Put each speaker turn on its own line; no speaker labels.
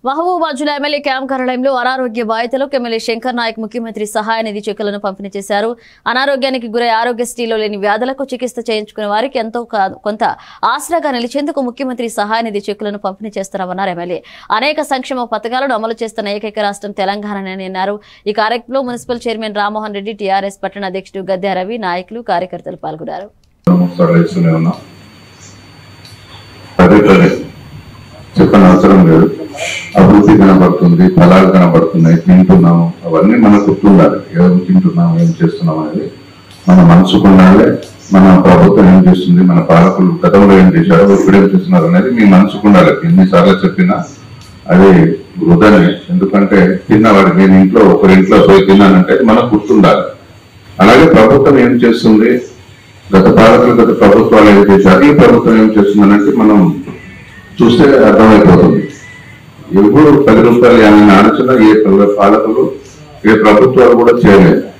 మహబూబాద్ జిల్లా MLA camp కార్యాలయంలో అనారోగ్య బాధితులకు ఎమ్మెల్యే శంకర్ నాయక్ ముఖ్యమంత్రి సహాయ నిధి చెక్కులను పంపిణీ చేశారు అనారోగ్యానికి గురై ఆరోగ్యశ్రీలో లేని వ్యాధులకు చికిత్స చేయించుకునే వారికి ఎంతో కా- కొంత ఆసరాగా నిలిచేందుకు ముఖ్యమంత్రి సహాయ నిధి చెక్కులను పంపిణీ చేస్తున్నామన్నారు ఎమ్మెల్యే అనేక సంక్షేమ పథకాలను అమలు చేస్తున్న ఏకైక రాష్ట్రం తెలంగాణని అన్నారు ఈ కార్యక్రమంలో మున్సిపల్ చైర్మన్ రామ్మోహన్ రెడ్డి టీఆర్ఎస్ పట్టణ అధ్యక్షుడు గద్దె రవి నాయకులు కార్యకర్తలు పాల్గొన్నారు
ఒకసారి వేస్తూనే ఉన్నాం పదే పదే చెప్పని అవసరం లేదు అభివృద్ధి కనబడుతుంది ఫలాలు కనబడుతున్నాయి తింటున్నాము అవన్నీ మనకు గుర్తుండాలి ఏం తింటున్నాం ఏం చేస్తున్నాం అనేది మన మనసుకు ఉండాలి మన ప్రభుత్వం ఏం చేస్తుంది మన పాలకులు గతంలో ఏం చేశారు ఇప్పుడు ఏం చేస్తున్నారు అనేది మీ మనసుకు ఉండాలి ఎన్నిసార్లు చెప్పినా అది వృధనే ఎందుకంటే తిన్నవాడికి నేను ఇంట్లో ఒకరింట్లో పోయి తిన్నానంటే మనకు గుర్తుండాలి అలాగే ప్రభుత్వం ఏం చేస్తుంది గత పాలకులు గత ప్రభుత్వాలు ఏం చేశారు ఈ ప్రభుత్వం ఏం చేస్తుందనంటే మనం చూస్తే అర్థమైపోతుంది ఎప్పుడు పది రూపాయలు ఏమైనా ఆలోచన ఏ పాలకులు ఏ ప్రభుత్వాలు కూడా చేయలేదు